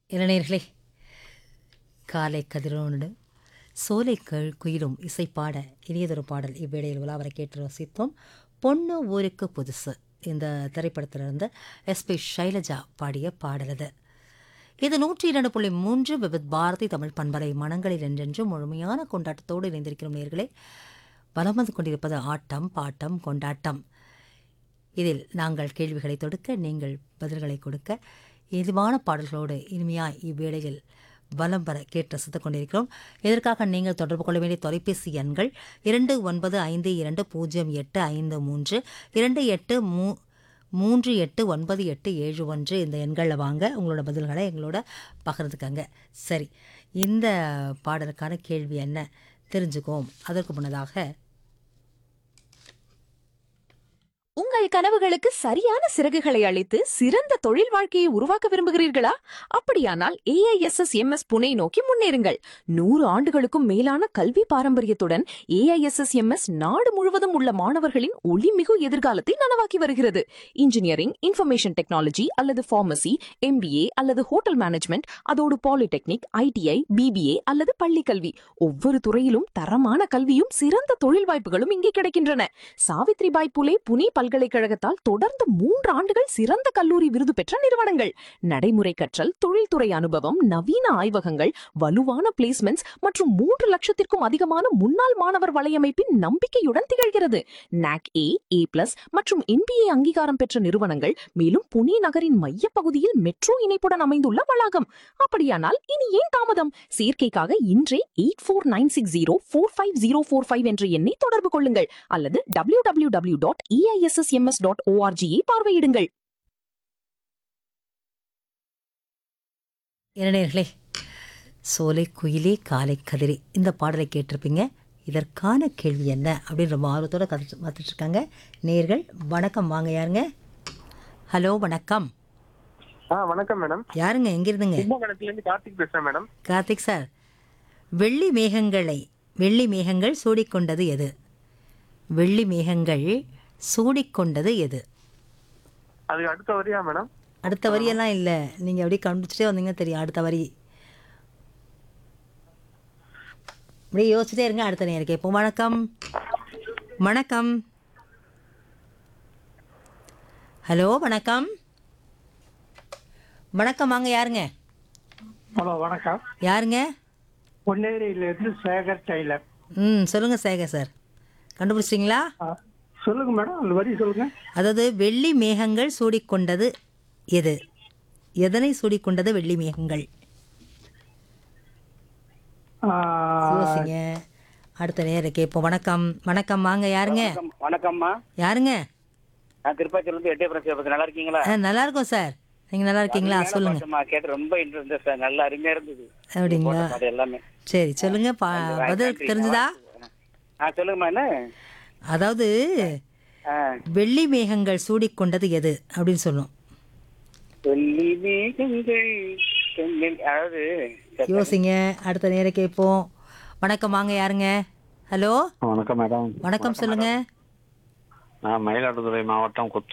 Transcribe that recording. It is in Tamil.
இளைஞர்களே காலை கதிரோடு சோலை கள் குயிலும் இசைப்பாட இனியதொரு பாடல் இவ்வேளையில் உலாவரை கேட்டு ரசித்தோம் பொண்ணு ஊருக்கு புதுசு இந்த திரைப்படத்திலிருந்து எஸ்பி ஷைலஜா பாடிய பாடல் இது இது நூற்றி இரண்டு புள்ளி மூன்று விவித் பாரதி தமிழ் பண்பலை மனங்களில் என்றென்றும் முழுமையான கொண்டாட்டத்தோடு இணைந்திருக்கிறோம் நேர்களே வலம் வந்து கொண்டிருப்பது ஆட்டம் பாட்டம் கொண்டாட்டம் இதில் நாங்கள் கேள்விகளை தொடுக்க நீங்கள் பதில்களை கொடுக்க இதுவான பாடல்களோடு இனிமையாய் இவ்வேளையில் வலம் வர கேட்டு ரசித்துக் கொண்டிருக்கிறோம் இதற்காக நீங்கள் தொடர்பு கொள்ள வேண்டிய தொலைபேசி எண்கள் இரண்டு ஒன்பது ஐந்து இரண்டு பூஜ்ஜியம் எட்டு ஐந்து மூன்று இரண்டு எட்டு மூ மூன்று எட்டு ஒன்பது எட்டு ஏழு ஒன்று இந்த எண்களில் வாங்க உங்களோட பதில்களை எங்களோட பகிர்ந்துக்கங்க சரி இந்த பாடலுக்கான கேள்வி என்ன தெரிஞ்சுக்கோம் அதற்கு முன்னதாக உங்கள் கனவுகளுக்கு சரியான சிறகுகளை அளித்து சிறந்த தொழில் வாழ்க்கையை உருவாக்க விரும்புகிறீர்களா அப்படியானால் ஏஐஎஸ்எஸ் எம்எஸ் புனே நோக்கி முன்னேறுங்கள் நூறு ஆண்டுகளுக்கும் மேலான கல்வி பாரம்பரியத்துடன் ஏஐஎஸ்எஸ் எம்எஸ் நாடு முழுவதும் உள்ள மாணவர்களின் ஒளிமிகு எதிர்காலத்தை நனவாக்கி வருகிறது இன்ஜினியரிங் இன்ஃபர்மேஷன் டெக்னாலஜி அல்லது ஃபார்மசி எம்பிஏ அல்லது ஹோட்டல் மேனேஜ்மெண்ட் அதோடு பாலிடெக்னிக் ஐடிஐ பிபிஏ அல்லது பள்ளி கல்வி ஒவ்வொரு துறையிலும் தரமான கல்வியும் சிறந்த தொழில் வாய்ப்புகளும் இங்கே கிடைக்கின்றன சாவித்ரிபாய் புலே புனே பல்கலைக்கழகத்தால் தொடர்ந்து மூன்று ஆண்டுகள் சிறந்த கல்லூரி விருது பெற்ற நிறுவனங்கள் நடைமுறை கற்றல் தொழில்துறை அனுபவம் நவீன ஆய்வகங்கள் வலுவான பிளேஸ்மெண்ட்ஸ் மற்றும் மூன்று லட்சத்திற்கும் அதிகமான முன்னாள் மாணவர் வலையமைப்பின் நம்பிக்கையுடன் திகழ்கிறது நாக் ஏ ஏ பிளஸ் மற்றும் என்பிஏ அங்கீகாரம் பெற்ற நிறுவனங்கள் மேலும் புனே நகரின் மையப்பகுதியில் மெட்ரோ இணைப்புடன் அமைந்துள்ள வளாகம் அப்படியானால் இனி ஏன் தாமதம் சேர்க்கைக்காக இன்றே eight four nine six zero four five zero four five என்ற எண்ணை தொடர்பு கொள்ளுங்கள் அல்லது W W W dot EISSMS dot ஓஆர்ஜியை பார்வையிடுங்கள் இளைஞர்களே சோலை குயிலே காலை கதிரி இந்த பாடலை கேட்டிருப்பீங்க இதற்கான கேள்வி என்ன அப்படின்னு ரொம்ப ஆர்வத்தோடு கதை பார்த்துட்டு இருக்காங்க நேர்கள் வணக்கம் வாங்க யாருங்க ஹலோ வணக்கம் ஆ வணக்கம் மேடம் யாருங்க எங்கிருந்துங்க கும்பகோணத்துல இருந்து கார்த்திக் பேசுறேன் மேடம் கார்த்திக் சார் வெள்ளி மேகங்களை வெள்ளி மேகங்கள் சூடிக்கொண்டது எது வெள்ளி மேகங்கள் சூடிக்கொண்டது எது அதுக்கு அடுத்த வரியா மேடம் அடுத்த வரியெல்லாம் இல்லை நீங்கள் அப்படியே கண்டுபிடிச்சிட்டே வந்தீங்கன்னா தெரியும் அடுத்த வரி அப்படியே யோசிச்சுட்டே இருங்க அடுத்த நேரம் கேட்போம் வணக்கம் வணக்கம் ஹலோ வணக்கம் வணக்கம் வாங்க யாருங்க ஹலோ வணக்கம் யாருங்க பொன்னேரியிலிருந்து சேகர் டெய்லர் ம் சொல்லுங்கள் சேகர் சார் கண்டுபிடிச்சிங்களா ஆ, சொல்லுங்க மேடம் அந்த வரி சொல்லுங்க அதாவது வெள்ளி மேகங்கள் சூடிக்கொண்டது எது எதனை சூடிக்கொண்டது வெள்ளி மேகங்கள் ஆ, யோசிங்க அடுத்த நேரம் கேட்போம் வணக்கம் வணக்கம் வாங்க யாருங்க வணக்கம் வணக்கம்மா யாருங்க நான் திருப்பாச்சூர்ல இருந்து எட்டே பிரச்சனை நல்லா இருக்கீங்களா ஆ, நல்லா இருக்கோம் சார் நீங்கள் நல்லா இருக்கீங்களா அருமையான சொல்லுங்க பாட்டுமா, கேட்டு ரொம்ப இன்ட்ரெஸ்ட் சார் நல்ல அருமையா இருந்தது அப்படிங்களா போட்ட பாட்டு எல்லாமே சரி சொல்லுங்க பா பதில் நன்றி. தெரிஞ்சுதா ஆ சொல்லுங்கம்மா என்ன அதாவது ஆ, வெள்ளி மேகங்கள் சூடிக்கொண்டது எது அப்படின்னு சொல்லும் வெள்ளி மேகங்கள் செந்தில் அதாவது யோசிங்க அடுத்த நேரம் கேட்போம் வணக்கம் வாங்க யாருங்க ஹலோ வணக்கம் மேடம் வணக்கம் சொல்லுங்க நான் மயிலாடுதுறை மாவட்டம்